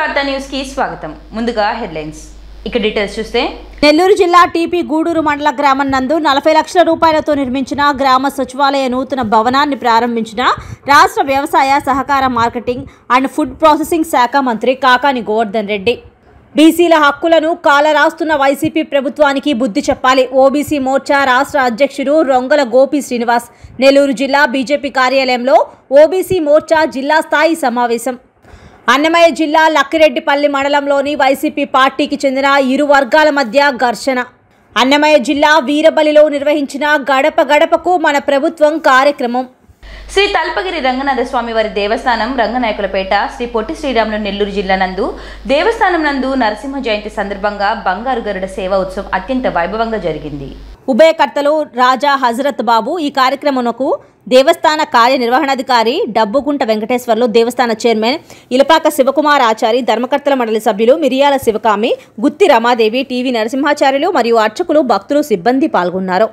వార్తా న్యూస్ కి స్వాగతం ముందుగా హెడ్లైన్స్ ఇక డీటెయిల్స్ చూస్తే నెల్లూరు జిల్లా టీపీ గూడూరు మండల గ్రామం నందు నలభై లక్షల రూపాయలతో నిర్మించిన గ్రామ సచివాలయ నూతన భవనాన్ని ప్రారంభించిన రాష్ట్ర వ్యవసాయ సహకార మార్కెటింగ్ అండ్ ఫుడ్ ప్రాసెసింగ్ శాఖ మంత్రి కాకాని గోవర్ధన్ రెడ్డి బీసీల హక్కులను కాలరాస్తున్న వైసీపీ ప్రభుత్వానికి బుద్ధి చెప్పాలి ఓబీసీ మోర్చా రాష్ట్ర అధ్యక్షుడు రొంగల గోపి శ్రీనివాస్ నెల్లూరు జిల్లా బీజేపీ కార్యాలయంలో ఓబీసీ మోర్చా జిల్లా స్థాయి సమావేశం అన్నమయ్య జిల్లా లక్కిరెడ్డిపల్లి మండలంలోని వైసీపీ పార్టీకి చెందిన ఇరు వర్గాల మధ్య ఘర్షణ అన్నమయ్య జిల్లా వీరబలిలో నిర్వహించిన గడప గడపకు మన ప్రభుత్వం కార్యక్రమం శ్రీ తల్పగిరి రంగనాథ స్వామి వారి దేవస్థానం రంగనాయకులపేట శ్రీ పొట్టి శ్రీరాములు నెల్లూరు జిల్లా నందు దేవస్థానం నందు నరసింహ జయంతి సందర్భంగా బంగారు గరుడ సేవా ఉత్సవం అత్యంత వైభవంగా జరిగింది ఉభయకర్తలు రాజా హజరత్ బాబు ఈ కార్యక్రమంకు దేవస్థాన కార్యనిర్వహణాధికారి డబ్బుగుంట వెంకటేశ్వర్లు దేవస్థాన చైర్మన్ ఇలపాక శివకుమార్ ఆచారి ధర్మకర్తల మండలి సభ్యులు మిరియాల శివకామి గుత్తి రమాదేవి టీవీ నరసింహాచార్యులు మరియు అర్చకులు భక్తులు సిబ్బంది పాల్గొన్నారు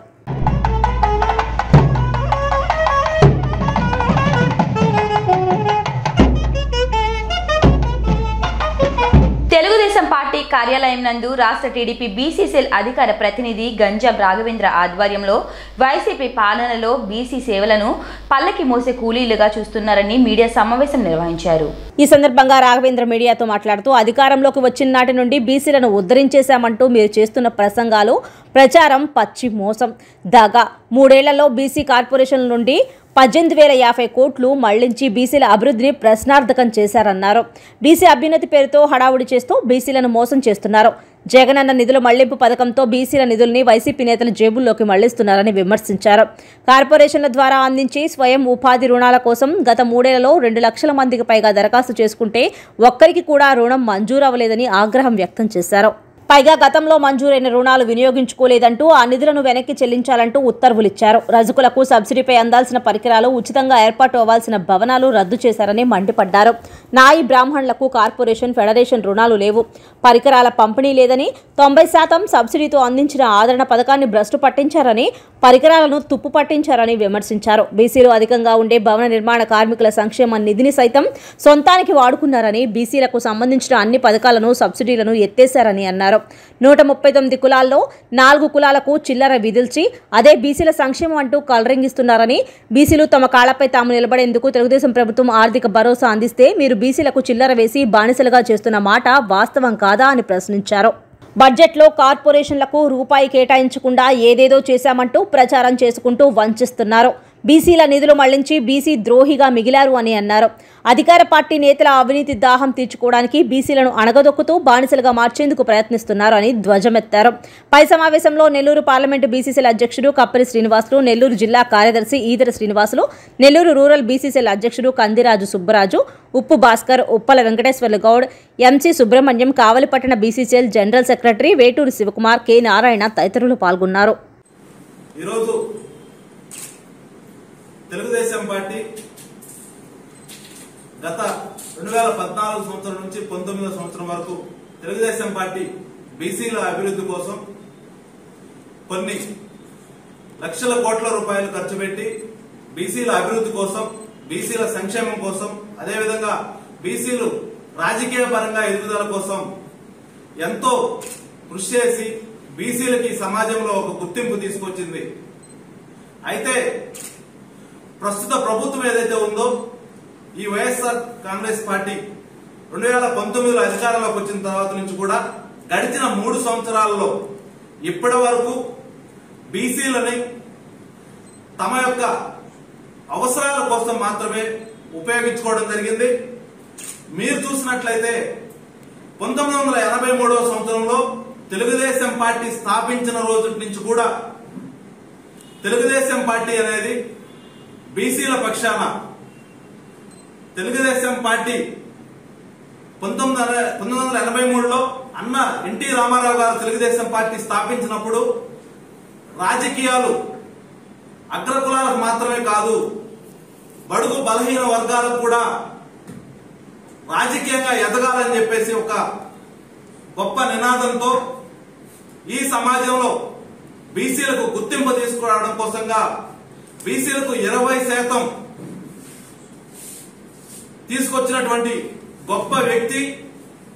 తెలుగుదేశం పార్టీ కార్యాలయం నందు రాష్ట్ర టీడీపీ బీసీసీఎల్ అధికార ప్రతినిధి గంజాం రాఘవేంద్ర ఆధ్వర్యంలో వైసీపీ పాలనలో బీసీ సేవలను పల్లకి మోసే కూలీలుగా చూస్తున్నారని మీడియా సమావేశం నిర్వహించారు ఈ సందర్భంగా రాఘవేంద్ర మీడియాతో మాట్లాడుతూ అధికారంలోకి వచ్చిన నాటి నుండి బీసీలను ఉద్ధరించేశామంటూ మీరు చేస్తున్న ప్రసంగాలు ప్రచారం పచ్చి మోసం దగా మూడేళ్లలో బీసీ కార్పొరేషన్ల నుండి పద్దెనిమిది వేల యాభై కోట్లు మళ్లించి బీసీల అభివృద్ధిని ప్రశ్నార్థకం చేశారన్నారు బీసీ అభ్యున్నతి పేరుతో హడావుడి చేస్తూ బీసీలను మోసం చేస్తున్నారు జగనన్న నిధుల మళ్లింపు పథకంతో బీసీల నిధుల్ని వైసీపీ నేతలు జేబుల్లోకి మళ్లిస్తున్నారని విమర్శించారు కార్పొరేషన్ల ద్వారా అందించి స్వయం ఉపాధి రుణాల కోసం గత మూడేళ్లలో రెండు లక్షల మందికి పైగా దరఖాస్తు చేసుకుంటే ఒక్కరికి కూడా రుణం మంజూరు అవ్వలేదని ఆగ్రహం వ్యక్తం చేశారు పైగా గతంలో మంజూరైన రుణాలు వినియోగించుకోలేదంటూ ఆ నిధులను వెనక్కి చెల్లించాలంటూ ఉత్తర్వులిచ్చారు రజకులకు సబ్సిడీపై అందాల్సిన పరికరాలు ఉచితంగా ఏర్పాటు అవ్వాల్సిన భవనాలు రద్దు చేశారని మండిపడ్డారు నాయి బ్రాహ్మణులకు కార్పొరేషన్ ఫెడరేషన్ రుణాలు లేవు పరికరాల పంపిణీ లేదని తొంభై శాతం సబ్సిడీతో అందించిన ఆదరణ పథకాన్ని భ్రష్టు పట్టించారని పరికరాలను తుప్పు పట్టించారని విమర్శించారు బీసీలు అధికంగా ఉండే భవన నిర్మాణ కార్మికుల సంక్షేమ నిధిని సైతం సొంతానికి వాడుకున్నారని బీసీలకు సంబంధించిన అన్ని పథకాలను సబ్సిడీలను ఎత్తేశారని అన్నారు నూట ముప్పై తొమ్మిది కులాల్లో నాలుగు కులాలకు చిల్లర విధిల్చి అదే బీసీల సంక్షేమం అంటూ కలరింగిస్తున్నారని బీసీలు తమ కాళ్లపై తాము నిలబడేందుకు తెలుగుదేశం ప్రభుత్వం ఆర్థిక భరోసా అందిస్తే మీరు బీసీలకు చిల్లర వేసి బానిసలుగా చేస్తున్న మాట వాస్తవం కాదా అని ప్రశ్నించారు బడ్జెట్లో కార్పొరేషన్లకు రూపాయి కేటాయించకుండా ఏదేదో చేశామంటూ ప్రచారం చేసుకుంటూ వంచిస్తున్నారు బీసీల నిధులు మళ్లించి బీసీ ద్రోహిగా మిగిలారు అని అన్నారు అధికార పార్టీ నేతల అవినీతి దాహం తీర్చుకోవడానికి బీసీలను అణగదొక్కుతూ బానిసలుగా మార్చేందుకు ప్రయత్నిస్తున్నారు అని ధ్వజమెత్తారు పై సమావేశంలో నెల్లూరు పార్లమెంటు బీసీసీల అధ్యక్షుడు కప్పరి శ్రీనివాసులు నెల్లూరు జిల్లా కార్యదర్శి ఈదర శ్రీనివాసులు నెల్లూరు రూరల్ బీసీసీల అధ్యక్షుడు కందిరాజు సుబ్బరాజు ఉప్పు భాస్కర్ ఉప్పల వెంకటేశ్వర్లు గౌడ్ ఎంసీ సుబ్రహ్మణ్యం కావలిపట్టణ BCCL general secretary Veturi Sivakumar K Narayana తదితరులు పాల్గొన్నారు ఈరోజు తెలుగుదేశం పార్టీ గత రెండు వేల పద్నాలుగు సంవత్సరం నుంచి పంతొమ్మిదో సంవత్సరం వరకు తెలుగుదేశం పార్టీ బీసీల అభివృద్ధి కోసం కొన్ని లక్షల కోట్ల రూపాయలు ఖర్చు పెట్టి బీసీల అభివృద్ధి కోసం బీసీల సంక్షేమం కోసం అదేవిధంగా బీసీలు రాజకీయ పరంగా ఎదుగుదల కోసం ఎంతో కృషి చేసి బీసీలకి సమాజంలో ఒక గుర్తింపు తీసుకొచ్చింది అయితే ప్రస్తుత ప్రభుత్వం ఏదైతే ఉందో ఈ వైఎస్ఆర్ కాంగ్రెస్ పార్టీ రెండు వేల పంతొమ్మిదిలో అధికారంలోకి వచ్చిన తర్వాత నుంచి కూడా గడిచిన మూడు సంవత్సరాలలో ఇప్పటి వరకు బీసీలని తమ యొక్క అవసరాల కోసం మాత్రమే ఉపయోగించుకోవడం జరిగింది మీరు చూసినట్లయితే పంతొమ్మిది వందల ఎనభై మూడవ సంవత్సరంలో తెలుగుదేశం పార్టీ స్థాపించిన రోజు నుంచి కూడా తెలుగుదేశం పార్టీ అనేది బీసీల పక్షాన తెలుగుదేశం పార్టీ పంతొమ్మిది వందల పంతొమ్మిది వందల ఎనభై మూడులో అన్న ఎన్టీ రామారావు గారు తెలుగుదేశం పార్టీ స్థాపించినప్పుడు రాజకీయాలు అగ్రకులాలకు మాత్రమే కాదు బడుగు బలహీన వర్గాలకు కూడా రాజకీయంగా ఎదగాలని చెప్పేసి ఒక గొప్ప నినాదంతో ఈ సమాజంలో బీసీలకు గుర్తింపు తీసుకురావడం కోసంగా బీసీలకు ఇరవై శాతం తీసుకొచ్చినటువంటి గొప్ప వ్యక్తి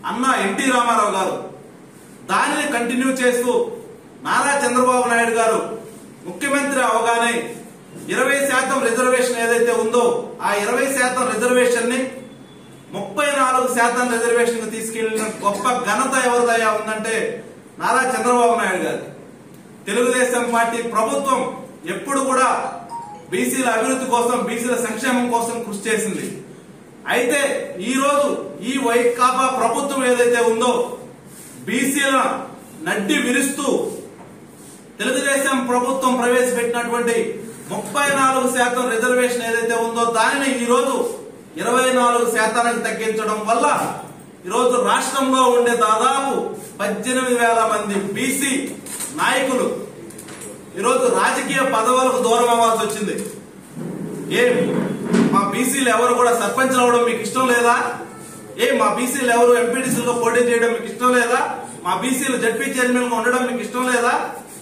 అన్న ఎన్టీ రామారావు గారు దానిని కంటిన్యూ చేస్తూ నారా చంద్రబాబు నాయుడు గారు ముఖ్యమంత్రి అవగానే ఇరవై శాతం రిజర్వేషన్ ఏదైతే ఉందో ఆ ఇరవై శాతం రిజర్వేషన్ ని ముప్పై నాలుగు శాతం రిజర్వేషన్ తీసుకెళ్లిన గొప్ప ఘనత ఎవరిదయ్యా ఉందంటే నారా చంద్రబాబు నాయుడు గారు తెలుగుదేశం పార్టీ ప్రభుత్వం ఎప్పుడు కూడా బీసీల అభివృద్ధి కోసం బీసీల సంక్షేమం కోసం కృషి చేసింది అయితే ఈ రోజు ఈ వైకాపా ప్రభుత్వం ఏదైతే ఉందో బీసీల నడ్డి విరుస్తూ తెలుగుదేశం ప్రభుత్వం ప్రవేశపెట్టినటువంటి ముప్పై నాలుగు శాతం రిజర్వేషన్ ఏదైతే ఉందో దానిని ఈ రోజు ఇరవై నాలుగు శాతానికి తగ్గించడం వల్ల ఈరోజు రాష్ట్రంలో ఉండే దాదాపు పద్దెనిమిది వేల మంది బీసీ నాయకులు ఈరోజు రాజకీయ పదవులకు దూరం అవ్వాల్సి వచ్చింది ఏం మా బీసీలు ఎవరు కూడా సర్పంచ్లు అవడం మీకు ఇష్టం లేదా ఏ మా బీసీలు ఎవరు ఎంపీటీసీలుగా పోటీ చేయడం మీకు ఇష్టం లేదా మా బీసీలు జడ్పీ చైర్మన్ గా ఉండడం మీకు ఇష్టం లేదా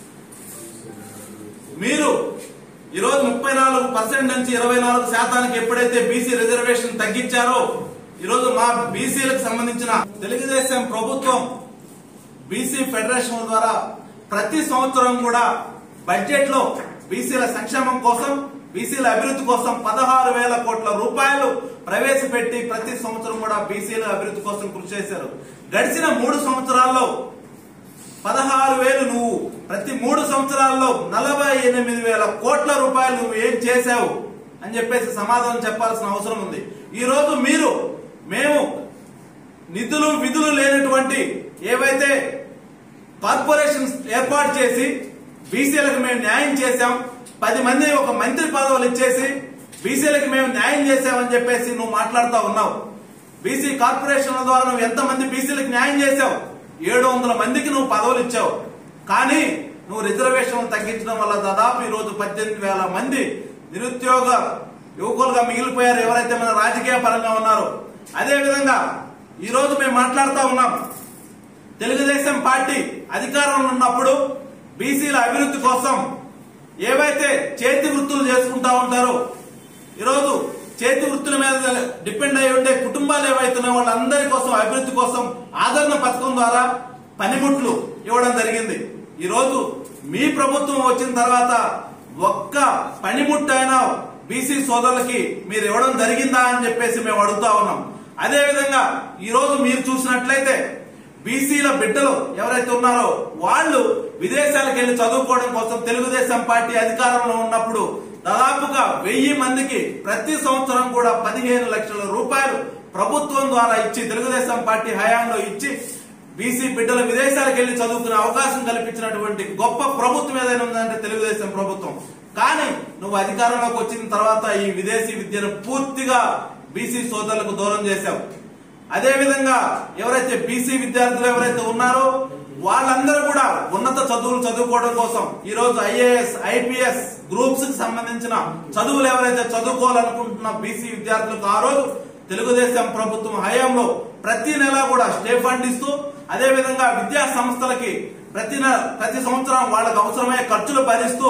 మీరు ఈరోజు ముప్పై నాలుగు పర్సెంట్ నుంచి ఇరవై నాలుగు శాతానికి ఎప్పుడైతే బీసీ రిజర్వేషన్ తగ్గించారో ఈరోజు మా బీసీలకు సంబంధించిన తెలుగుదేశం ప్రభుత్వం బీసీ ఫెడరేషన్ ద్వారా ప్రతి సంవత్సరం కూడా బడ్జెట్ లో బీసీల సంక్షేమం కోసం బీసీల అభివృద్ధి కోసం పదహారు వేల కోట్ల రూపాయలు ప్రవేశపెట్టి ప్రతి సంవత్సరం కూడా బీసీల అభివృద్ధి కోసం కృషి చేశారు గడిచిన మూడు సంవత్సరాల్లో పదహారు వేలు నువ్వు ప్రతి మూడు సంవత్సరాల్లో నలభై ఎనిమిది వేల కోట్ల రూపాయలు నువ్వు ఏం చేశావు అని చెప్పేసి సమాధానం చెప్పాల్సిన అవసరం ఉంది ఈ రోజు మీరు మేము నిధులు విధులు లేనటువంటి ఏవైతే కార్పొరేషన్స్ ఏర్పాటు చేసి బీసీలకు మేము న్యాయం చేశాం పది మంది ఒక మంత్రి పదవులు ఇచ్చేసి బీసీలకు మేము న్యాయం చేశామని చెప్పేసి నువ్వు మాట్లాడుతూ ఉన్నావు బీసీ కార్పొరేషన్ల ద్వారా నువ్వు ఎంతమంది బీసీలకు న్యాయం చేశావు ఏడు వందల మందికి నువ్వు పదవులు ఇచ్చావు కానీ నువ్వు రిజర్వేషన్ తగ్గించడం వల్ల దాదాపు ఈ రోజు పద్దెనిమిది వేల మంది నిరుద్యోగ యువకులుగా మిగిలిపోయారు ఎవరైతే మన రాజకీయ పరంగా ఉన్నారో అదే విధంగా ఈ రోజు మేము మాట్లాడుతూ ఉన్నాం తెలుగుదేశం పార్టీ అధికారంలో ఉన్నప్పుడు బీసీల అభివృద్ధి కోసం ఏవైతే చేతి వృత్తులు చేసుకుంటా ఉంటారో ఈరోజు చేతి వృత్తుల మీద డిపెండ్ అయి ఉండే కుటుంబాలు ఏవైతున్నాయో వాళ్ళందరి కోసం అభివృద్ధి కోసం ఆదరణ పథకం ద్వారా పనిముట్లు ఇవ్వడం జరిగింది ఈరోజు మీ ప్రభుత్వం వచ్చిన తర్వాత ఒక్క పనిముట్టు అయినా బీసీ సోదరులకి మీరు ఇవ్వడం జరిగిందా అని చెప్పేసి మేము అడుగుతా ఉన్నాం అదే విధంగా ఈ రోజు మీరు చూసినట్లయితే బీసీల బిడ్డలు ఎవరైతే ఉన్నారో వాళ్ళు విదేశాలకు వెళ్లి చదువుకోవడం కోసం తెలుగుదేశం పార్టీ అధికారంలో ఉన్నప్పుడు దాదాపుగా వెయ్యి మందికి ప్రతి సంవత్సరం కూడా పదిహేను లక్షల రూపాయలు ప్రభుత్వం ద్వారా ఇచ్చి తెలుగుదేశం పార్టీ హయాంలో ఇచ్చి బీసీ బిడ్డలు విదేశాలకు వెళ్లి చదువుకునే అవకాశం కల్పించినటువంటి గొప్ప ప్రభుత్వం ఏదైనా ఉందంటే తెలుగుదేశం ప్రభుత్వం కానీ నువ్వు అధికారంలోకి వచ్చిన తర్వాత ఈ విదేశీ విద్యను పూర్తిగా బీసీ సోదరులకు దూరం చేశావు అదే విధంగా ఎవరైతే బీసీ విద్యార్థులు ఎవరైతే ఉన్నారో వాళ్ళందరూ కూడా ఉన్నత చదువులు చదువుకోవడం కోసం ఈ రోజు ఐఏఎస్ ఐపీఎస్ గ్రూప్స్ కి సంబంధించిన చదువులు ఎవరైతే చదువుకోవాలనుకుంటున్న బీసీ విద్యార్థులకు ఆ రోజు తెలుగుదేశం ప్రభుత్వం హయాంలో ప్రతి నెల కూడా స్టే ఫండ్ ఇస్తూ అదే విధంగా విద్యా సంస్థలకి ప్రతి నె- ప్రతి సంవత్సరం వాళ్ళకి అవసరమయ్యే ఖర్చులు భరిస్తూ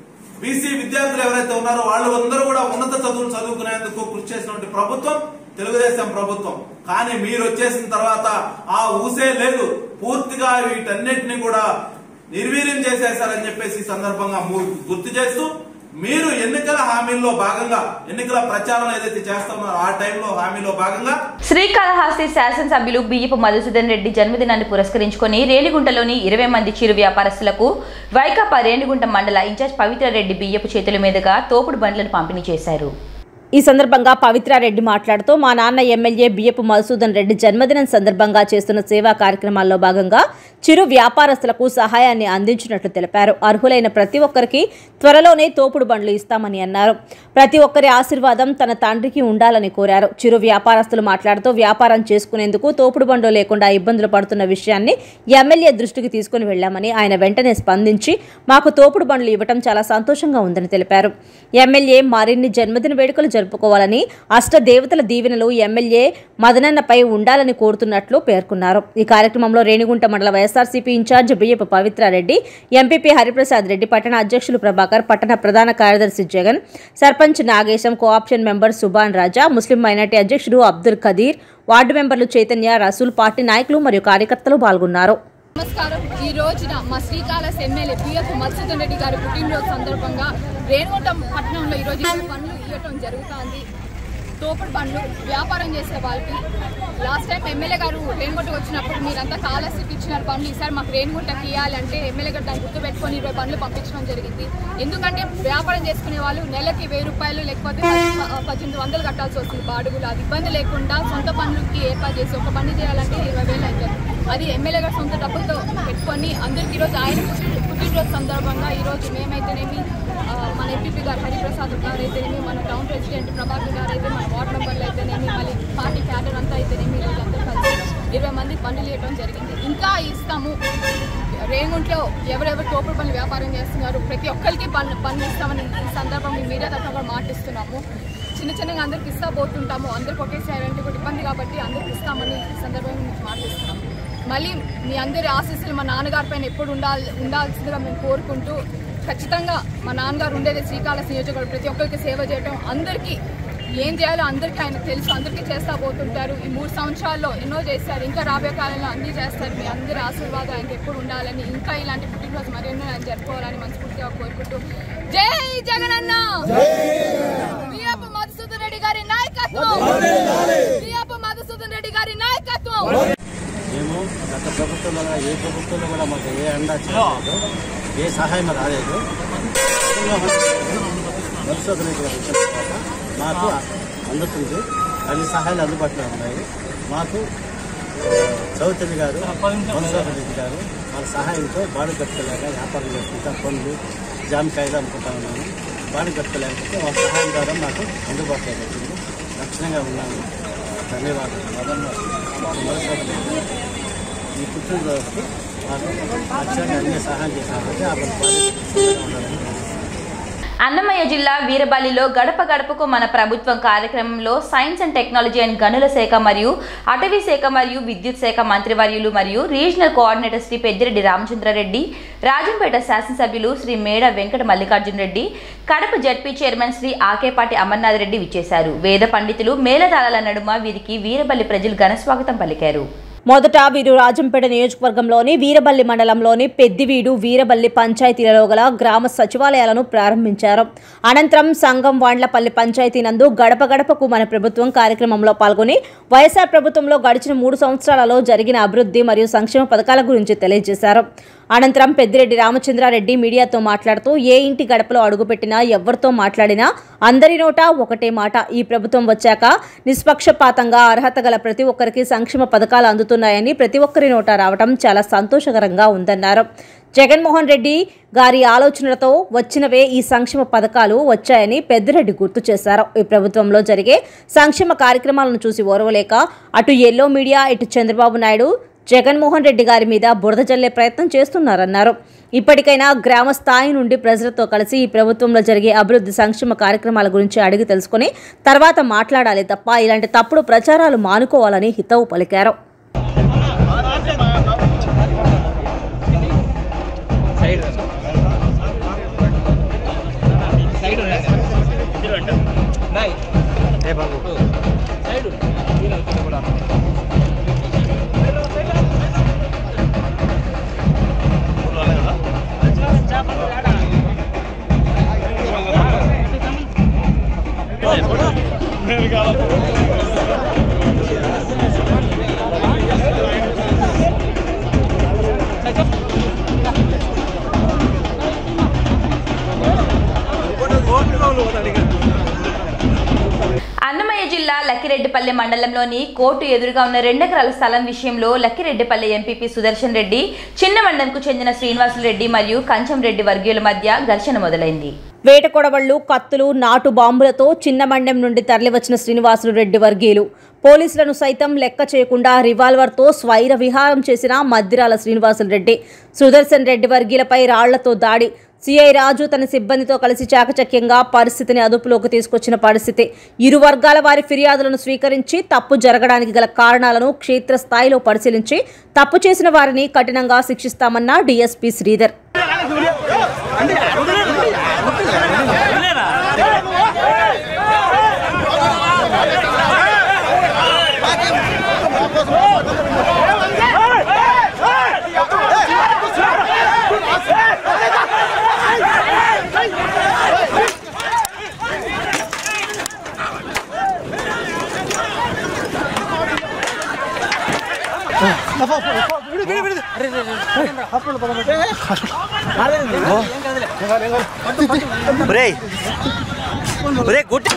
బీసీ విద్యార్థులు ఎవరైతే ఉన్నారో వాళ్ళు అందరూ కూడా ఉన్నత చదువులు చదువుకునేందుకు కృషి చేసినటువంటి ప్రభుత్వం తెలుగుదేశం ప్రభుత్వం కానీ మీరు వచ్చేసిన తర్వాత ఆ ఊసే లేదు పూర్తిగా వీటన్నిటిని కూడా నిర్వీర్యం చేసేశారని చెప్పేసి ఈ సందర్భంగా ము- గుర్తు చేస్తూ మీరు ఎన్నికల హామీల్లో భాగంగా ఎన్నికల ప్రచారం ఏదైతే చేస్తున్నారో ఆ టైంలో హామీలో భాగంగా శ్రీకాళహస్తి శాసనసభ్యులు బియ్యపు మధుసూదన్ రెడ్డి జన్మదినాన్ని పురస్కరించుకొని రేణిగుంటలోని ఇరవై మంది చిరు వ్యాపారస్తులకు వైకాపా రేణిగుంట మండల ఇన్ఛార్జ్ పవిత్ర రెడ్డి బియ్యపు చేతుల మీదుగా తోపుడు బండ్లను పంపిణీ చేశారు ఈ సందర్భంగా పవిత్రారెడ్డి మాట్లాడుతూ మా నాన్న ఎమ్మెల్యే బియ్యపు మధుసూదన్ రెడ్డి జన్మదినం సందర్భంగా చేస్తున్న సేవా కార్యక్రమాల్లో భాగంగా చిరు వ్యాపారస్తులకు సహాయాన్ని అందించినట్లు తెలిపారు అర్హులైన ప్రతి ఒక్కరికి త్వరలోనే తోపుడు బండ్లు ఇస్తామని అన్నారు ప్రతి ఒక్కరి ఆశీర్వాదం తన తండ్రికి ఉండాలని కోరారు చిరు వ్యాపారస్తులు మాట్లాడుతూ వ్యాపారం చేసుకునేందుకు తోపుడు బండ్లు లేకుండా ఇబ్బందులు పడుతున్న విషయాన్ని ఎమ్మెల్యే దృష్టికి తీసుకుని వెళ్లామని ఆయన వెంటనే స్పందించి మాకు తోపుడు బండ్లు ఇవ్వటం చాలా సంతోషంగా ఉందని తెలిపారు ఎమ్మెల్యే మరిన్ని జన్మదిన వేడుకలు జరుపుకోవాలని అష్ట దేవతల దీవెనలు ఎమ్మెల్యే మదనన్నపై ఉండాలని కోరుతున్నట్లు పేర్కొన్నారు ఈ కార్యక్రమంలో రేణిగుంట మండల వైఎస్ఆర్సీపీ ఇన్ఛార్జ్ బియ్యపు పవిత్రారెడ్డి ఎంపీపీ హరిప్రసాద్ రెడ్డి పట్టణ అధ్యక్షులు ప్రభాకర్ పట్టణ ప్రధాన కార్యదర్శి Jagan sarpanch Nagesam cooption member Subhan Raja Muslim minority అధ్యక్షుడు అబ్దుల్ ఖదీర్ వార్డు మెంబర్లు చైతన్య రసూల్ పార్టీ నాయకులు మరియు కార్యకర్తలు పాల్గొన్నారు నమస్కారం ఈ రోజున మా శ్రీకాళహస్ ఎమ్మెల్యే బిఎఫ్ మధుసూదన్ రెడ్డి గారి పుట్టినరోజు సందర్భంగా రేణుగుంటం పట్టణంలో ఈ రోజు ఇరవై పనులు ఇవ్వటం జరుగుతోంది తోపుడు పనులు వ్యాపారం చేసే వాళ్ళకి లాస్ట్ టైం ఎమ్మెల్యే గారు రేణుగుంటకు వచ్చినప్పుడు మీరంతా స్కాలర్షిప్ ఇచ్చిన పనులు ఈసారి మాకు రేణుగుంటకి ఇవ్వాలంటే ఎమ్మెల్యే గారు దాన్ని గుర్తుపెట్టుకొని ఇరవై పనులు పంపించడం జరిగింది ఎందుకంటే వ్యాపారం చేసుకునే వాళ్ళు నెలకి వెయ్యి రూపాయలు లేకపోతే పది- పద్దెనిమిది వందలు కట్టాల్సి వస్తుంది బాడుగులు అది ఇబ్బంది లేకుండా సొంత పనులకి ఏర్పాటు చేసి ఒక పని చేయాలంటే ఇరవై వేలు అవుతుంది అది ఎమ్మెల్యే గారు సొంత డబ్బులతో పెట్టుకొని అందరికి ఈరోజు ఆయన పుట్టి- పుట్టినరోజు సందర్భంగా ఈరోజు మేమైతేనేమి ఆ, మన ఎంపీపీ గారు హరిప్రసాద్ గారు అయితేనేమి మన టౌన్ ప్రెసిడెంట్ ప్రభాకర్ గారు అయితే మన వార్డు మెంబర్లు అయితేనేమి మళ్ళీ పార్టీ క్యాడర్ అంతా అయితేనేమి ఈరోజు అందరూ కలిసి ఇరవై మంది పనులు ఇవ్వడం జరిగింది ఇంకా ఇస్తాము రేగుంట్లో ఎవరెవరు తోపుడు పనులు వ్యాపారం చేస్తున్నారు ప్రతి ఒక్కరికి పన్ను పనులు ఇస్తామని ఈ సందర్భంగా మీడియా తరఫున కూడా మాటిస్తున్నాము చిన్న చిన్నగా అందరికి ఇస్తా పోతుంటాము అందరికి ఒకేసారి అంటే కూడా ఇబ్బంది కాబట్టి అందరికి ఇస్తామని ఈ సందర్భంగా మీకు మాటిస్తున్నాము మళ్ళీ మీ అందరి ఆశీస్సులు మా నాన్నగారి పైన ఎప్పుడు ఉండాలి ఉండాల్సిందిగా మేము కోరుకుంటూ ఖచ్చితంగా మా నాన్నగారు ఉండేది శ్రీకాళహస్తి నియోజకవర్గం ప్రతి ఒక్కరికి సేవ చేయడం అందరికీ ఏం చేయాలో అందరికీ ఆయన తెలుసు అందరికీ చేస్తా పోతుంటారు ఈ మూడు సంవత్సరాల్లో ఎన్నో చేశారు ఇంకా రాబోయే కాలంలో అన్నీ చేస్తారు మీ అందరి ఆశీర్వాదం ఆయనకి ఎప్పుడు ఉండాలని ఇంకా ఇలాంటి పుట్టినరోజు మరెన్నో ఆయన జరుపుకోవాలని మనస్ఫూర్తిగా కోరుకుంటూ జై జగనన్న బియ్యపు మధుసూదన్ రెడ్డి గారి నాయకత్వం బియ్యపు మధుసూదన్ రెడ్డి గారి నాయకత్వం మేము గత ప్రభుత్వంలో కూడా ఏ ప్రభుత్వంలో కూడా మాకు ఏ అండా చేయలేదు ఏ సహాయం రాలేదు పరిశోధన వచ్చిన తర్వాత మాకు అందుతుంది అన్ని సహాయాలు అందుబాటులో ఉన్నాయి మాకు ఆ, చౌదరి గారు మనసోహర్ రెడ్డి గారు వాళ్ళ సహాయంతో బాడు కట్టుకోలేక వ్యాపారం చేసుకుంటా పండ్లు జామకాయలు అమ్ముకుంటా ఉన్నాము బాడు కట్టుకోలేకపోతే వాళ్ళ సహాయం ద్వారా మాకు అందుబాటులో వచ్చింది రక్షణగా ఉన్నాము ధన్యవాదాలు మనసోహర్ రెడ్డి గారు ఈ పుట్టినరోజుకి మాకు లక్ష్యాన్ని అన్ని సహాయం చేసినప్పటికీ ఆ బాధ్యత ఉండాలని అన్నమయ్య జిల్లా వీరబల్లిలో గడప గడపకు మన ప్రభుత్వం కార్యక్రమంలో సైన్స్ అండ్ టెక్నాలజీ అండ్ గనుల శాఖ మరియు అటవీ శాఖ మరియు విద్యుత్ శాఖ మంత్రివర్యులు మరియు రీజనల్ కోఆర్డినేటర్ శ్రీ పెద్దిరెడ్డి రామచంద్రారెడ్డి రాజంపేట శాసనసభ్యులు శ్రీ మేడ వెంకట మల్లికార్జున రెడ్డి కడప జడ్పీ చైర్మన్ శ్రీ ఆకేపాటి అమర్నాథ్ రెడ్డి విచ్చేశారు వేద పండితులు మేళతాళాల నడుమ వీరికి వీరబల్లి ప్రజలు ఘనస్వాగతం పలికారు మొదట వీరు రాజంపేట నియోజకవర్గంలోని వీరబల్లి మండలంలోని పెద్దివీడు వీరబల్లి పంచాయతీలలో గల గ్రామ సచివాలయాలను ప్రారంభించారు అనంతరం సంఘం వాండ్లపల్లి పంచాయతీ నందు గడప గడపకు మన ప్రభుత్వం కార్యక్రమంలో పాల్గొని వైఎస్ఆర్ ప్రభుత్వంలో గడిచిన మూడు సంవత్సరాలలో జరిగిన అభివృద్ధి మరియు సంక్షేమ పథకాల గురించి తెలియజేశారు అనంతరం పెద్దిరెడ్డి రామచంద్రారెడ్డి మీడియాతో మాట్లాడుతూ ఏ ఇంటి గడపలో అడుగుపెట్టినా ఎవరితో మాట్లాడినా అందరి నోట ఒకటే మాట ఈ ప్రభుత్వం వచ్చాక నిష్పక్షపాతంగా అర్హత గల ప్రతి ఒక్కరికి సంక్షేమ పథకాలు అందుతున్నాయని ప్రతి ఒక్కరి నోట రావడం చాలా సంతోషకరంగా ఉందన్నారు జగన్మోహన్ రెడ్డి గారి ఆలోచనలతో వచ్చినవే ఈ సంక్షేమ పథకాలు వచ్చాయని పెద్దిరెడ్డి గుర్తు చేశారు ఈ ప్రభుత్వంలో జరిగే సంక్షేమ కార్యక్రమాలను చూసి ఓర్వలేక అటు ఎల్లో మీడియా ఇటు చంద్రబాబు నాయుడు జగన్మోహన్ రెడ్డి గారి మీద బురద జల్లే ప్రయత్నం చేస్తున్నారన్నారు ఇప్పటికైనా గ్రామ స్థాయి నుండి ప్రజలతో కలిసి ఈ ప్రభుత్వంలో జరిగే అభివృద్ధి సంక్షేమ కార్యక్రమాల గురించి అడిగి తెలుసుకుని తర్వాత మాట్లాడాలి తప్ప ఇలాంటి తప్పుడు ప్రచారాలు మానుకోవాలని హితవు పలికారు అన్నమయ్య జిల్లా లక్కిరెడ్డిపల్లె మండలంలోని కోర్టు ఎదురుగా ఉన్న రెండెకరాల స్థలం విషయంలో లక్కిరెడ్డిపల్లె ఎంపీపీ సుదర్శన్ రెడ్డి చిన్న మండలంకు చెందిన శ్రీనివాసులు రెడ్డి మరియు కంచం రెడ్డి వర్గీయుల మధ్య ఘర్షణ మొదలైంది వేట కొడవళ్లు కత్తులు నాటు బాంబులతో చిన్నమండెం నుండి తరలివచ్చిన శ్రీనివాసులు రెడ్డి వర్గీయులు పోలీసులను సైతం లెక్క చేయకుండా రివాల్వర్తో స్వైర విహారం చేసిన మద్దిరాల శ్రీనివాసులు రెడ్డి సుదర్శన్ రెడ్డి వర్గీయులపై రాళ్లతో దాడి సిఐ రాజు తన సిబ్బందితో కలిసి చాకచక్యంగా పరిస్థితిని అదుపులోకి తీసుకొచ్చిన పరిస్థితి ఇరు వర్గాల వారి ఫిర్యాదులను స్వీకరించి తప్పు జరగడానికి గల కారణాలను క్షేత్రస్థాయిలో పరిశీలించి తప్పు చేసిన వారిని కఠినంగా శిక్షిస్తామన్న డీఎస్పీ శ్రీధర్ ఒరేయ్ ఒరే గుడ్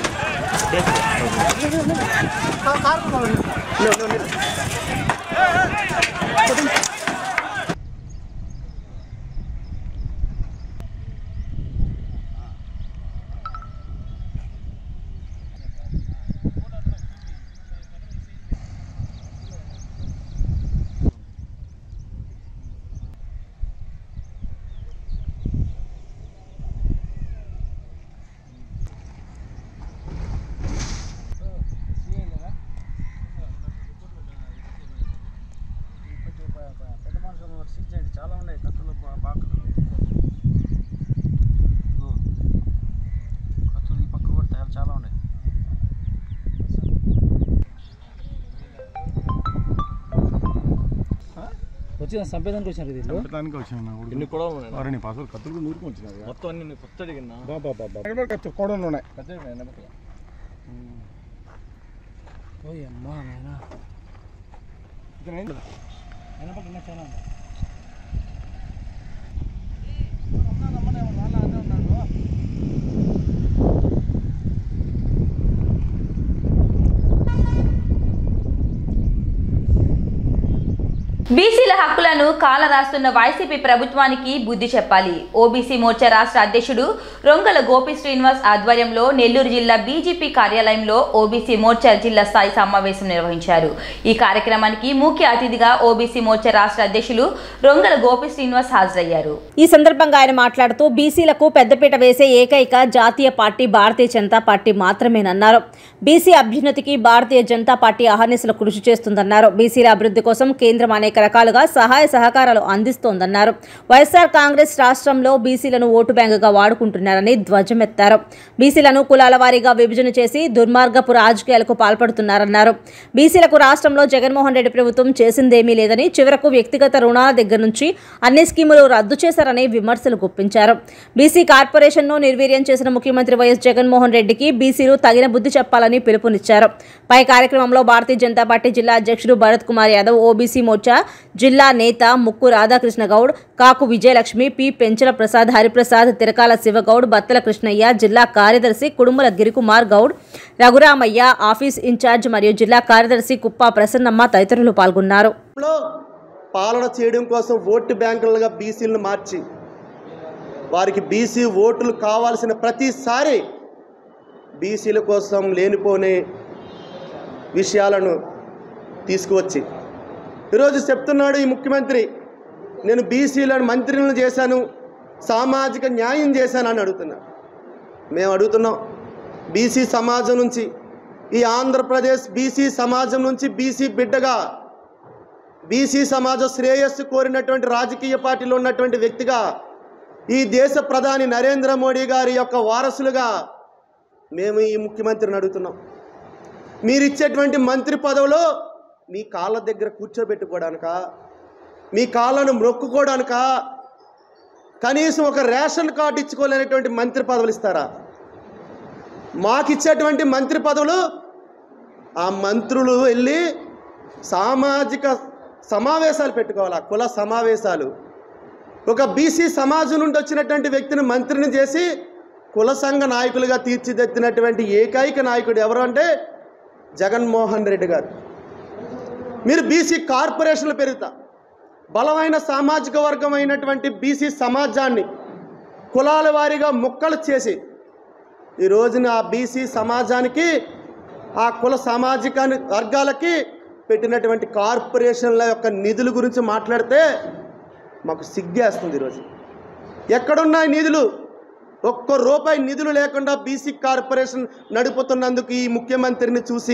పెద్ద మనుషులు సీట్ చాలా ఉన్నాయి కత్తులు బాగా కత్తులు ఈ పక్క కూడా చాలా- చాలా ఉన్నాయి వచ్చిన సంపేదానికి వచ్చినారు వీళ్ళు దానికి వచ్చిన ఎన్ని కూడా ఉన్నాయి వారిని పాసలు కత్తులు నూరుకు వచ్చినారు మొత్తం అన్ని కొత్త అడిగినా బాబా బాబా కత్తి కోడలు ఉన్నాయి ఓ అమ్మా నాయనా వెనపక్క చాలా ఉంది బీసీల హక్కులను కాల రాస్తున్న వైసీపీ ప్రభుత్వానికి బుద్ధి చెప్పాలి ఓబీసీ మోర్చా రాష్ట్ర అధ్యక్షుడు రొంగల గోపి శ్రీనివాస్ ఆధ్వర్యంలో నెల్లూరు జిల్లా బీజేపీ కార్యాలయంలో ఓబీసీ మోర్చా జిల్లా స్థాయి సమావేశం నిర్వహించారు ఈ కార్యక్రమానికి ముఖ్య అతిథిగా ఓబీసీ మోర్చా రాష్ట్ర అధ్యక్షులు రొంగల గోపి శ్రీనివాస్ హాజరయ్యారు ఈ సందర్భంగా ఆయన మాట్లాడుతూ బీసీలకు పెద్దపీట వేసే ఏకైక జాతీయ పార్టీ భారతీయ జనతా పార్టీ మాత్రమేనన్నారు బీసీ అభ్యున్నతికి భారతీయ జనతా పార్టీ అహర్నిశలు కృషి చేస్తుందన్నారు బీసీల అభివృద్ధి కోసం కేంద్రం అనేక రకాలుగా సహాయ సహకారాలు అందిస్తోందన్నారు వైఎస్ఆర్ కాంగ్రెస్ రాష్ట్రంలో బీసీలను ఓటు బ్యాంకుగా వాడుకుంటున్నారని ధ్వజమెత్తారు బీసీలను కులాల వారీగా విభజన చేసి దుర్మార్గపు రాజకీయాలకు పాల్పడుతున్నారన్నారు బీసీలకు రాష్ట్రంలో జగన్మోహన్ రెడ్డి ప్రభుత్వం చేసిందేమీ లేదని చివరకు వ్యక్తిగత రుణాల దగ్గర నుంచి అన్ని స్కీములు రద్దు చేశారని విమర్శలు గుప్పించారు బీసీ కార్పొరేషన్ను నిర్వీర్యం చేసిన ముఖ్యమంత్రి వైఎస్ జగన్మోహన్ రెడ్డికి బీసీలు తగిన బుద్ధి చెప్పాలని పిలుపునిచ్చారు పై కార్యక్రమంలో భారతీయ జనతా పార్టీ జిల్లా అధ్యక్షుడు భరత్ కుమార్ యాదవ్ ఓబీసీ మోర్చా జిల్లా నేత ముక్కు రాధాకృష్ణ గౌడ్ కాకు విజయలక్ష్మి పి పెంచల ప్రసాద్ హరిప్రసాద్ తిరకాల శివగౌడ్ బత్తల కృష్ణయ్య జిల్లా కార్యదర్శి కుడుముల గిరికుమార్ గౌడ్ రఘురామయ్య ఆఫీస్ ఇన్ఛార్జ్ మరియు జిల్లా కార్యదర్శి కుప్ప ప్రసన్నమ్మ తదితరులు పాల్గొన్నారు లో పాలన చేయడం కోసం ఓటు బ్యాంకులుగా బీసీలను మార్చి వారికి బీసీ ఓట్లు కావాల్సిన ప్రతిసారి బీసీల కోసం లేనిపోని విషయాలను తీసుకువచ్చి ఈరోజు చెప్తున్నాడు ఈ ముఖ్యమంత్రి నేను బీసీలను మంత్రులను చేశాను సామాజిక న్యాయం చేశాను అని అడుగుతున్నా మేము అడుగుతున్నాం బీసీ సమాజం నుంచి ఈ ఆంధ్రప్రదేశ్ బీసీ సమాజం నుంచి బీసీ బిడ్డగా బీసీ సమాజ శ్రేయస్సు కోరినటువంటి రాజకీయ పార్టీలో ఉన్నటువంటి వ్యక్తిగా ఈ దేశ ప్రధాని నరేంద్ర మోడీ గారి యొక్క వారసులుగా మేము ఈ ముఖ్యమంత్రిని అడుగుతున్నాం మీరు ఇచ్చేటువంటి మంత్రి పదవిలో మీ కాళ్ళ దగ్గర కూర్చోబెట్టుకోవడానిక మీ కాళ్ళను మొక్కుకోవడానిక కనీసం ఒక రేషన్ కార్డు ఇచ్చుకోలేనటువంటి మంత్రి పదవులు ఇస్తారా మాకిచ్చేటువంటి మంత్రి పదవులు ఆ మంత్రులు వెళ్ళి సామాజిక సమావేశాలు పెట్టుకోవాలి ఆ కుల సమావేశాలు ఒక బీసీ సమాజం నుండి వచ్చినటువంటి వ్యక్తిని మంత్రిని చేసి కుల సంఘ నాయకులుగా తీర్చిదిద్దినటువంటి ఏకైక నాయకుడు ఎవరు అంటే జగన్మోహన్ రెడ్డి గారు మీరు బీసీ కార్పొరేషన్లు పెరుగుతా బలమైన సామాజిక వర్గం అయినటువంటి బీసీ సమాజాన్ని కులాల వారీగా ముక్కలు చేసి ఈ రోజున ఆ బీసీ సమాజానికి ఆ కుల సామాజిక వర్గాలకి పెట్టినటువంటి కార్పొరేషన్ల యొక్క నిధుల గురించి మాట్లాడితే మాకు సిగ్గేస్తుంది ఈరోజు ఎక్కడున్నాయి నిధులు ఒక్క రూపాయి నిధులు లేకుండా బీసీ కార్పొరేషన్ నడుపుతున్నందుకు ఈ ముఖ్యమంత్రిని చూసి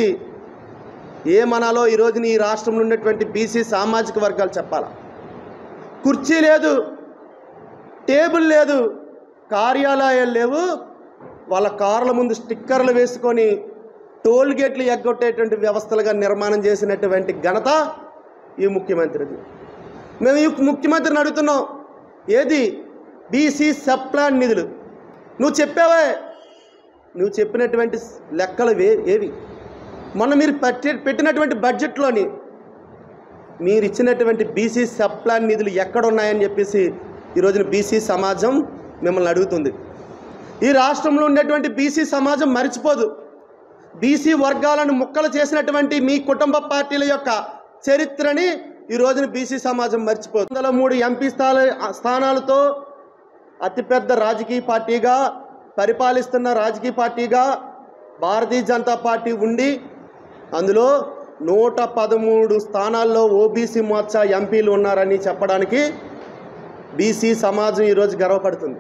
ఏమనాలో ఈ రోజున ఈ రాష్ట్రంలో ఉన్నటువంటి బీసీ సామాజిక వర్గాలు చెప్పాలా కుర్చీ లేదు టేబుల్ లేదు కార్యాలయాలు లేవు వాళ్ళ కార్ల ముందు స్టిక్కర్లు వేసుకొని టోల్ గేట్లు ఎగ్గొట్టేటువంటి వ్యవస్థలుగా నిర్మాణం చేసినటువంటి ఘనత ఈ ముఖ్యమంత్రిది మేము ఈ ముఖ్యమంత్రిని అడుగుతున్నాం ఏది బీసీ సప్లాన్ నిధులు నువ్వు చెప్పావే నువ్వు చెప్పినటువంటి లెక్కలు వే ఏవి మొన్న మీరు పట్టి పెట్టినటువంటి బడ్జెట్లోని మీరు ఇచ్చినటువంటి బీసీ సప్లాన్ నిధులు ఎక్కడ ఉన్నాయని చెప్పేసి ఈ రోజున బీసీ సమాజం మిమ్మల్ని అడుగుతుంది ఈ రాష్ట్రంలో ఉండేటువంటి బీసీ సమాజం మరిచిపోదు బీసీ వర్గాలను ముక్కలు చేసినటువంటి మీ కుటుంబ పార్టీల యొక్క చరిత్రని ఈ రోజున బీసీ సమాజం మర్చిపోదు వందల మూడు ఎంపీ స్థాన స్థానాలతో అతిపెద్ద రాజకీయ పార్టీగా పరిపాలిస్తున్న రాజకీయ పార్టీగా భారతీయ జనతా పార్టీ ఉండి అందులో నూట పదమూడు స్థానాల్లో ఓబీసీ మోర్చా ఎంపీలు ఉన్నారని చెప్పడానికి బీసీ సమాజం ఈరోజు గర్వపడుతుంది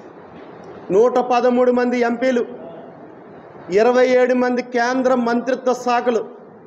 నూట పదమూడు మంది ఎంపీలు ఇరవై ఏడు మంది కేంద్ర మంత్రిత్వ శాఖలు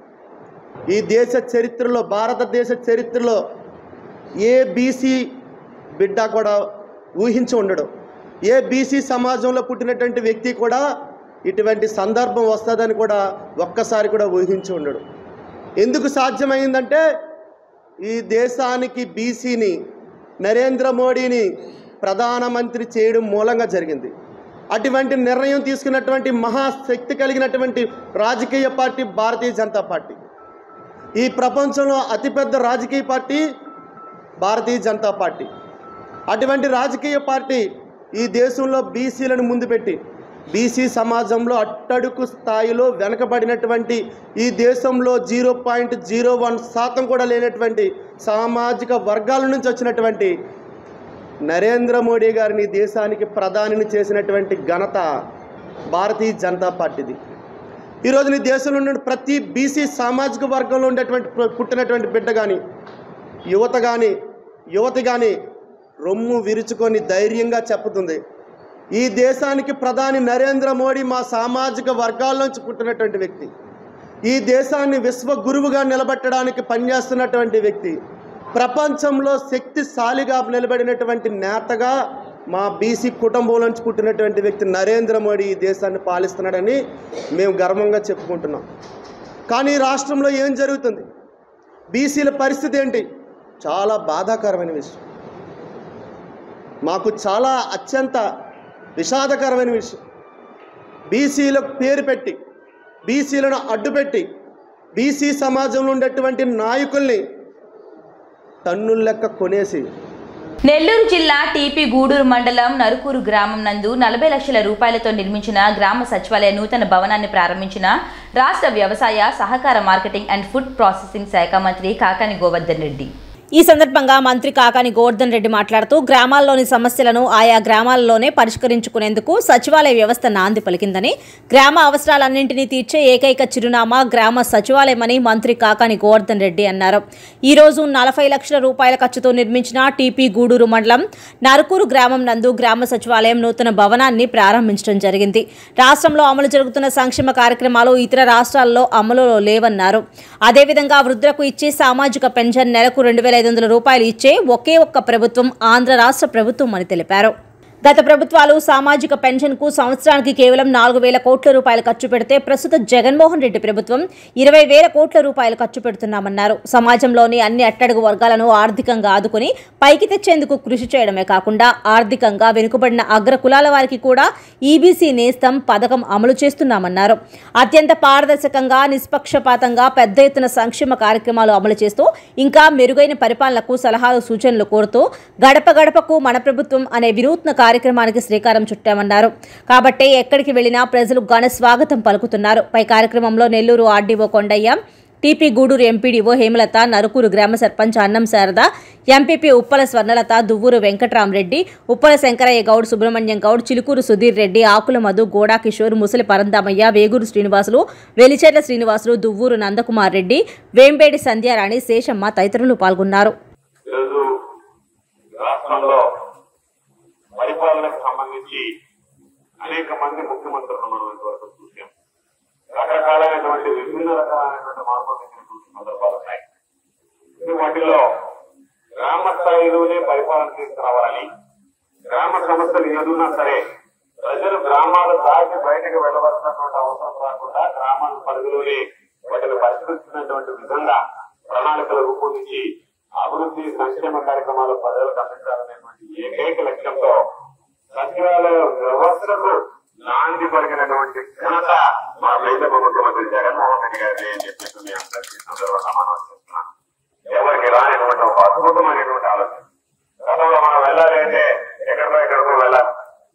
ఈ దేశ చరిత్రలో భారతదేశ చరిత్రలో ఏ బీసీ బిడ్డ కూడా ఊహించి ఉండడు ఏ బీసీ సమాజంలో పుట్టినటువంటి వ్యక్తి కూడా ఇటువంటి సందర్భం వస్తుందని కూడా ఒక్కసారి కూడా ఊహించి ఉండడు ఎందుకు సాధ్యమైందంటే ఈ దేశానికి బీసీని నరేంద్ర మోడీని ప్రధానమంత్రి చేయడం మూలంగా జరిగింది అటువంటి నిర్ణయం తీసుకున్నటువంటి మహాశక్తి కలిగినటువంటి రాజకీయ పార్టీ భారతీయ జనతా పార్టీ ఈ ప్రపంచంలో అతిపెద్ద రాజకీయ పార్టీ భారతీయ జనతా పార్టీ అటువంటి రాజకీయ పార్టీ ఈ దేశంలో బీసీలను ముందు పెట్టి బీసీ సమాజంలో అట్టడుగు స్థాయిలో వెనకబడినటువంటి ఈ దేశంలో జీరో పాయింట్ జీరో వన్ శాతం కూడా లేనటువంటి సామాజిక వర్గాల నుంచి వచ్చినటువంటి నరేంద్ర మోడీ గారిని దేశానికి ప్రధానిని చేసినటువంటి ఘనత భారతీయ జనతా పార్టీది ఈరోజు నీ దేశంలో ఉన్న ప్రతి బీసీ సామాజిక వర్గంలో ఉండేటువంటి పు- పుట్టినటువంటి బిడ్డ కానీ యువత కానీ యువతి కానీ రొమ్ము విరుచుకొని ధైర్యంగా చెప్పుతుంది ఈ దేశానికి ప్రధాని నరేంద్ర మోడీ మా సామాజిక వర్గాల్లోంచి పుట్టినటువంటి వ్యక్తి ఈ దేశాన్ని విశ్వ గురువుగా నిలబెట్టడానికి పనిచేస్తున్నటువంటి వ్యక్తి ప్రపంచంలో శక్తిశాలిగా నిలబడినటువంటి నేతగా మా బీసీ కుటుంబంలోంచి పుట్టినటువంటి వ్యక్తి నరేంద్ర మోడీ ఈ దేశాన్ని పాలిస్తున్నాడని మేము గర్వంగా చెప్పుకుంటున్నాం కానీ ఈ రాష్ట్రంలో ఏం జరుగుతుంది బీసీల పరిస్థితి ఏంటి చాలా బాధాకరమైన విషయం మాకు చాలా అత్యంత విషాదకరమైన విషయం బీసీలకు పేరు పెట్టి బీసీలను అడ్డుపెట్టి బీసీ సమాజంలో ఉండేటువంటి నాయకుల్ని టన్నుల లెక్క కొనేసి నెల్లూరు జిల్లా టీపీ గూడూరు మండలం నరుకూరు గ్రామం నందు నలభై లక్షల రూపాయలతో నిర్మించిన గ్రామ సచివాలయ నూతన భవనాన్ని ప్రారంభించిన రాష్ట్ర వ్యవసాయ సహకార మార్కెటింగ్ అండ్ ఫుడ్ ప్రాసెసింగ్ శాఖ మంత్రి కాకాని గోవర్ధన్ రెడ్డి ఈ సందర్భంగా మంత్రి కాకాని గోవర్ధన్ రెడ్డి మాట్లాడుతూ గ్రామాల్లోని సమస్యలను ఆయా గ్రామాల్లోనే పరిష్కరించుకునేందుకు సచివాలయ వ్యవస్థ నాంది పలికిందని గ్రామ అవసరాలన్నింటినీ తీర్చే ఏకైక చిరునామా గ్రామ సచివాలయమని మంత్రి కాకాని గోవర్ధన్ రెడ్డి అన్నారు ఈ రోజు నలభై లక్షల రూపాయల ఖర్చుతో నిర్మించిన టీపీ గూడూరు మండలం నరుకూరు గ్రామం నందు గ్రామ సచివాలయం నూతన భవనాన్ని ప్రారంభించడం జరిగింది రాష్ట్రంలో అమలు జరుగుతున్న సంక్షేమ కార్యక్రమాలు ఇతర రాష్ట్రాల్లో అమలులో లేవన్నారు అదేవిధంగా వృద్ధులకు ఇచ్చే సామాజిక పెన్షన్ నెలకు రెండు వేల ఐదు వందల రూపాయలు ఇచ్చే ఒకే ఒక్క ప్రభుత్వం ఆంధ్ర రాష్ట్ర ప్రభుత్వం అని తెలిపారు గత ప్రభుత్వాలు సామాజిక పెన్షన్కు సంవత్సరానికి కేవలం నాలుగు వేల కోట్ల రూపాయలు ఖర్చు పెడితే ప్రస్తుత జగన్మోహన్ రెడ్డి ప్రభుత్వం ఇరవై వేల కోట్ల రూపాయలు ఖర్చు పెడుతున్నామన్నారు సమాజంలోని అన్ని అట్టడుగు వర్గాలను ఆర్థికంగా ఆదుకుని పైకి తెచ్చేందుకు కృషి చేయడమే కాకుండా ఆర్థికంగా వెనుకబడిన అగ్ర కులాల వారికి కూడా ఈబీసీ నేస్తం పథకం అమలు చేస్తున్నామన్నారు అత్యంత పారదర్శకంగా నిష్పక్షపాతంగా పెద్ద ఎత్తున సంక్షేమ కార్యక్రమాలు అమలు చేస్తూ ఇంకా మెరుగైన పరిపాలనకు సలహాలు సూచనలు కోరుతూ గడప గడపకు మన ప్రభుత్వం అనే వినూత్న కార్యక్రమానికి శ్రీకారం చుట్టామన్నారు కాబట్టి ఎక్కడికి వెళ్లినా ప్రజలు ఘన స్వాగతం పలుకుతున్నారు పై కార్యక్రమంలో Nellore RDO Kondaiah TP Gudur MPDO Hemalatha Narukuru గ్రామ సర్పంచ్ అన్నం శారద ఎంపీపీ ఉప్పల స్వర్ణలత దువ్వూరు వెంకట్రామరెడ్డి ఉప్పల శంకరయ్య గౌడ్ సుబ్రహ్మణ్యం గౌడ్ చిలుకూరు సుధీర్ రెడ్డి ఆకుల మధు గోడా కిషోర్ ముసలి పరందామయ్య వేగూరు శ్రీనివాసులు వెలిచెర్ల శ్రీనివాసులు దువ్వూరు నందకుమార్ రెడ్డి వేంబేడి సంధ్యారాణి శేషమ్మ తదితరులు పాల్గొన్నారు ఈరోజు రాష్ట్రంలో పరిపాలనకు సంబంధించి అనేక మంది ముఖ్యమంత్రులు మనం ఇంతవరకు చూసాం రకరకాలైనటువంటి విభిన్న రకాలైనటువంటి మార్పులు తెచ్చినటువంటి సందర్భాలు ఉన్నాయి ఇది వాటిలో గ్రామ స్థాయిలోనే పరిపాలన తీసుకురావాలని గ్రామ సమస్యలు ఏదున్నా సరే ప్రజలు గ్రామాలు దాటి బయటకు వెళ్ళవలసినటువంటి అవసరం రాకుండా గ్రామాల పరిధిలోనే వాటిని పరిష్కరించినటువంటి విధంగా ప్రణాళికలు రూపొందించి అభివృద్ధి సంక్షేమ కార్యక్రమాలు ప్రజలకు అందించాలనేటువంటి ఏకైక లక్ష్యంతో సచివాలయ వ్యవస్థకు నాంది పలికినటువంటి ఘనత మా ప్రీతమ ముఖ్యమంత్రి జగన్మోహన్ రెడ్డి గారి అని చెప్పేసి మీ అందరికీ ఈ సందర్భంగా మనం చేస్తున్నాం ఎవరికి రానిటువంటి ఒక అద్భుతమైనటువంటి ఆలోచన గతంలో మనం వెళ్ళాలి అంటే ఎక్కడికో ఎక్కడికో వెళ్ళాలి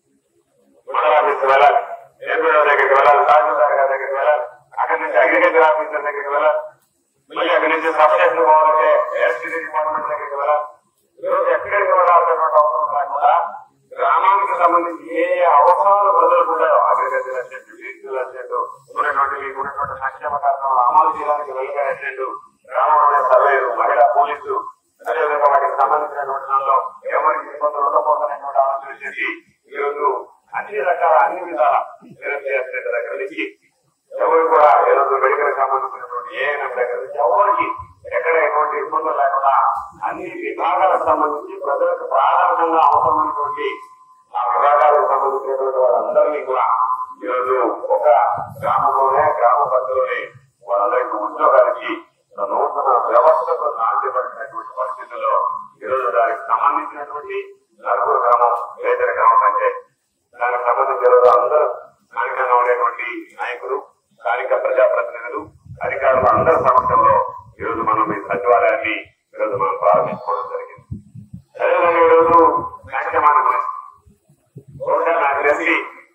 మండల ఆఫీస్కి వెళ్ళాలి ఎంపీఓ దగ్గరికి వెళ్ళాలి తహసీల్దార్ గారి దగ్గరికి వెళ్ళాలి అక్కడి నుంచి అగ్రికల్చర్ ఆఫీసర్ దగ్గరికి వెళ్ళాలి మళ్ళీ అక్కడి నుంచి సబ్ స్టేషన్ పోవాలంటే ఎస్టీడీ డిపార్ట్మెంట్ దగ్గరికి వెళ్ళాలి ఈరోజు ఎక్కడికి వెళ్ళాల్సినటువంటి అవసరం లేకుండా గ్రామానికి సంబంధించి ఏ ఏ అవసరాలు ప్రజలకు ఉన్నాయో అగ్రికల్చర్ అసిస్టెంట్ డిజిటల్ అసిస్టెంట్ ఉన్నటువంటి మీకు ఉన్నటువంటి సంక్షేమ కార్యక్రమాలు అమలు చేయడానికి వెల్ఫేర్ అసిస్టెంట్ గ్రామంలోనే సర్వేలు మహిళా పోలీసు అదేవిధంగా వాటికి సంబంధించినటువంటి దానిలో ఎవరికి ఇబ్బందులు ఉండకూడదనేటువంటి ఆలోచన చేసి ఈరోజు అన్ని రకాల అన్ని విధాల వెల్ఫేర్ అసిస్టెంట్ దగ్గర నుంచి ఎవరు కూడా ఈరోజు మెడికల్ సంబంధించినటువంటి ఏఎన్ఎం దగ్గర నుంచి ఎవరికి ఎక్కడ ఎటువంటి ఇబ్బందులు లేకుండా అన్ని విభాగాలకు సంబంధించి ప్రజలకు ప్రాథమికంగా అవసరమైనటువంటి ఆ విభాగాలకు సంబంధించినటువంటి వాళ్ళందరినీ కూడా ఈరోజు ఒక గ్రామంలోనే గ్రామ పరిధిలోనే వాళ్ళకి ఉద్యోగానికి ఒక నూతన వ్యవస్థకు నాందిపడినటువంటి పరిస్థితుల్లో ఈరోజు దానికి సంబంధించినటువంటి నలుగురు గ్రామం వేదన గ్రామ పంచాయతీ దానికి సంబంధించి ఈరోజు అందరూ స్థానికంగా ఉండేటువంటి నాయకులు స్థానిక ప్రజాప్రతినిధులు అధికారులు అందరి సమక్షంలో ఈరోజు మనం ఈ సచివాలయాన్ని ఈరోజు మనం ప్రారంభించుకోవడం జరిగింది అదేవిధంగా ఈరోజు కార్యక్రమాన్ని గురించి బహుశా నాకు తెలిసి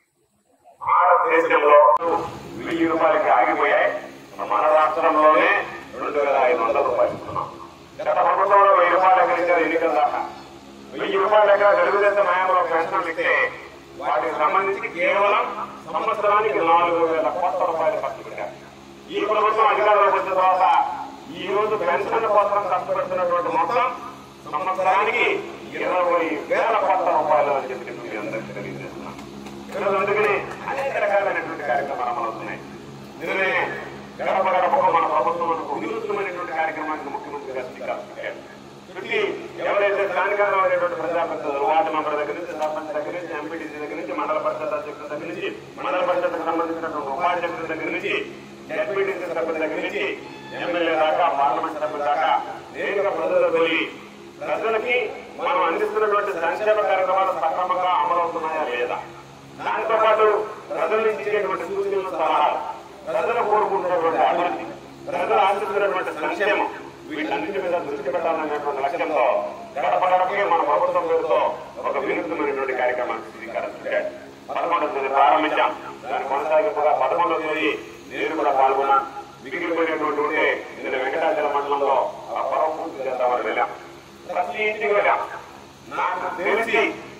భారతదేశంలో వెయ్యి రూపాయలకి ఆగిపోయాయి మన రాష్ట్రంలోనే రెండు వేల ఐదు వందల రూపాయలు ఇస్తున్నాం గత ప్రభుత్వంలో వెయ్యి రూపాయలు ఎక్కడించారు ఎన్నికల దాకా వెయ్యి రూపాయల దగ్గర తెలుగుదేశం హయాంలో పెన్షన్ ఇస్తే వాటికి సంబంధించి కేవలం సంవత్సరానికి నాలుగు వేల కోట్ల రూపాయలు ఖర్చు పెట్టారు ఈ ప్రభుత్వం అధికారంలోకి వచ్చిన తర్వాత ఈ రోజు పెన్షన్ కోసం ఖర్చు పెడుతున్నటువంటి మొత్తం సంవత్సరానికి ఇరవై వేల కోట్ల రూపాయలు అని చెప్పి మీ అందరికీ తెలియజేస్తున్నాం ఈరోజు అందుకని అనేక రకాలైనటువంటి కార్యక్రమాలు అమలవుతున్నాయి నిన్ననే గడప గడపకు మన ప్రభుత్వం మనకు వినూత్నమైనటువంటి కార్యక్రమానికి ముఖ్యమంత్రి గారు శ్రీకారం చుట్టారు. చుట్టి ఎవరైతే స్థానికంగా ఉండేటువంటి ప్రజాప్రతినిధులు వార్డు మెంబర్ దగ్గర నుంచి సర్పంచ్ దగ్గర నుంచి ఎంపీటీసీ దగ్గర నుంచి మండల పరిషత్ అధ్యక్షుల దగ్గర నుంచి మండల పరిషత్కు సంబంధించినటువంటి ఉపాధ్యక్షుల దగ్గర నుంచి ఎంపీటీసీ సభ్యుల దగ్గర నుంచి ఎమ్మెల్యే దాకా పార్లమెంట్ సభ్యుల దాకా నేరుగా ప్రజలకు వెళ్ళి ప్రజలకి మనం అందిస్తున్నటువంటి సంక్షేమ కార్యక్రమాలు సక్రమంగా అమలవుతున్నాయా లేదా దాంతో పాటు ప్రజల నుంచి ఇచ్చేటువంటి సూచనలు సలహాలు ప్రజలు కోరుకుంటున్నటువంటి అభివృద్ధి ప్రజలు ఆశిస్తున్నటువంటి సంక్షేమం వీటన్నిటి మీద దృష్టి పెట్టాలనేటువంటి లక్ష్యంతో గడప గడపకే మన ప్రభుత్వం పేరుతో ఒక వినూత్నమైనటువంటి కార్యక్రమాన్ని శ్రీకారం చుట్టాడు పదకొండవ తేదీ ప్రారంభించాం దాని కొనసాగింపుగా పదకొండవ తేదీ నేను కూడా పాల్గొన్నా మిగిలిపోయినటువంటి ఉంటే నిన్న వెంకటాచల మండలంలో ఆ పొలం పూర్తి చేద్దామని వెళ్ళాం ప్రతి ఇంటికి వెళ్ళాం నాకు తెలిసి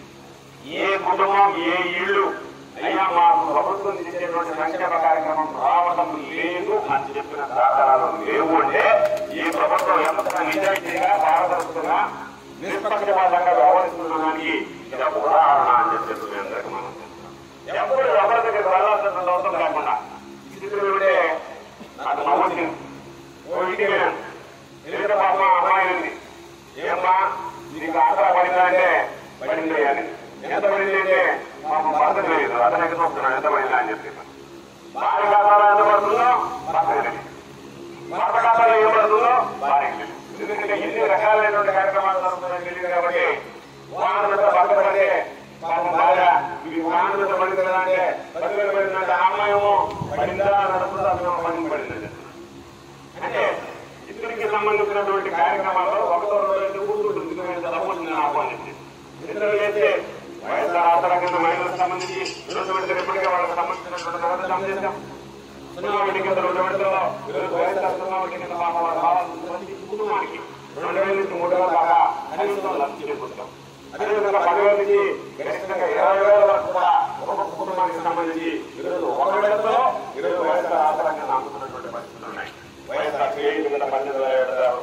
ఏ కుటుంబం ఏ ఇల్లు అయ్యా మాకు ప్రభుత్వం చేసేటువంటి సంక్షేమ కార్యక్రమం రావడం లేదు అని చెప్పిన దాఖలాలు లేవు అంటే ఈ ప్రభుత్వం ఎంత నిజాయితీగా పారదర్శకంగా నిష్పక్షపాతంగా వ్యవహరిస్తున్నదానికి ఇది ఒక ఉదాహరణ అని చెప్పేసి మీ అందరికీ మనం చెప్తున్నాం. ఎప్పుడు ఎవరి దగ్గర వెళ్ళాల్సిన అవసరం లేకుండా స్థితిలో ఉంటే నాకు నవ్వుతుంది ఓ ఇంటికి వెళ్ళాను ఎందుకంటే పాప అమ్మాయి ఉంది ఏమ్మా నీకు ఆసరా పడిందా అంటే పడింది అని ఎంత పడింది అంటే పాపం భర్త తెలియదు అతనికి చూస్తున్నాను ఎంత పడిందా అని చెప్పి భార్య ఖాతాలో ఎంత పడుతుందో భర్త తెలియదు భర్త ఖాతాలో ఏం పడుతుందో భార్యకి తెలియదు ఎందుకంటే ఎన్ని రకాలైనటువంటి కార్యక్రమాలు జరుగుతున్నాయని తెలియదు కాబట్టి వాహనం మీద భర్త పడితే పాపం భార్య ఇది వాహనం మీద పడింది కదా అంటే పదివేలు పడిందంటే ఆ అమ్మాయేమో పడిందా నడుపుతుందా అతను పడింది పడింది అంటే ఇద్దరికి సంబంధించినటువంటి కార్యక్రమాల్లో ఒకటో రోజు కూర్చుంటుంది ఎందుకంటే చదవకుండా నాకు అని చెప్పి ఇద్దరు అయితే వైఎస్ఆర్ ఆసరా కింద మహిళలకు సంబంధించి రెండు విడతలు ఎప్పటికే వాళ్ళకి సంబంధించినటువంటి వ్యవస్థ జమ చేశాం సున్నా వడ్డీ కింద రెండు విడతల్లో ఈరోజు వైఎస్ఆర్ సున్నా వడ్డీ కింద పాపం వాళ్ళ కావాల్సిన ప్రతి కుటుంబానికి రెండు వేల నుంచి మూడు వేల దాకా కనీసం లబ్ధి చేకూరుతాం అదేవిధంగా పదివేల నుంచి గరిష్టంగా ఇరవై వేల వరకు కూడా ఒక్కొక్క కుటుంబానికి సంబంధించి ఈరోజు ఒక విడతలో ఈరోజు వైఎస్ఆర్ ఆసరా కింద అమ్ముతున్నటువంటి పరిస్థితులు ఉన్నాయి వైఎస్ఆర్ చేయి కింద పన్నెండు వేల ఏడు వందల రూపాయలు చేస్తాం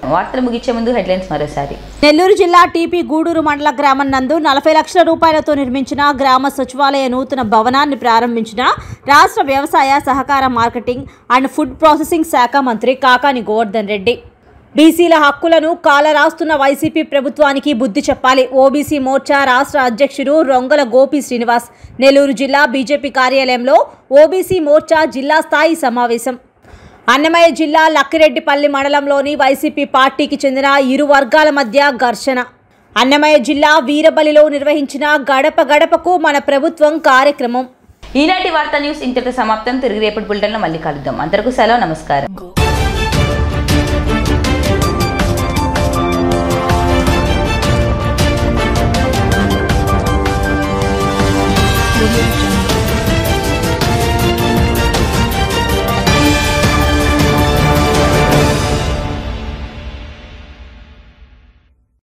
వార్తలు ముగించే ముందు హెడ్లైన్స్ మరోసారి నెల్లూరు జిల్లా టీపీ గూడూరు మండల గ్రామం నందు నలభై లక్షల రూపాయలతో నిర్మించిన గ్రామ సచివాలయ నూతన భవనాన్ని ప్రారంభించిన రాష్ట్ర వ్యవసాయ సహకార మార్కెటింగ్ అండ్ ఫుడ్ ప్రాసెసింగ్ శాఖ మంత్రి కాకాని గోవర్ధన్ రెడ్డి బీసీల హక్కులను కాలరాస్తున్న వైసీపీ ప్రభుత్వానికి బుద్ధి చెప్పాలి ఓబీసీ మోర్చా రాష్ట్ర అధ్యక్షుడు రొంగల గోపి శ్రీనివాస్ నెల్లూరు జిల్లా బీజేపీ కార్యాలయంలో ఓబీసీ మోర్చా జిల్లా స్థాయి సమావేశం అన్నమయ్య జిల్లా లక్కిరెడ్డిపల్లి మండలంలోని వైసీపీ పార్టీకి చెందిన ఇరు వర్గాల మధ్య ఘర్షణ అన్నమయ్య జిల్లా వీరబలిలో నిర్వహించిన గడప గడపకు మన ప్రభుత్వం కార్యక్రమం ఈనాటి వార్తా న్యూస్ ఇంతటితో సమాప్తం తిరిగి రేపటి బులెటిన్లో మళ్ళీ కలుద్దాం అందరికీ సెలవు నమస్కారం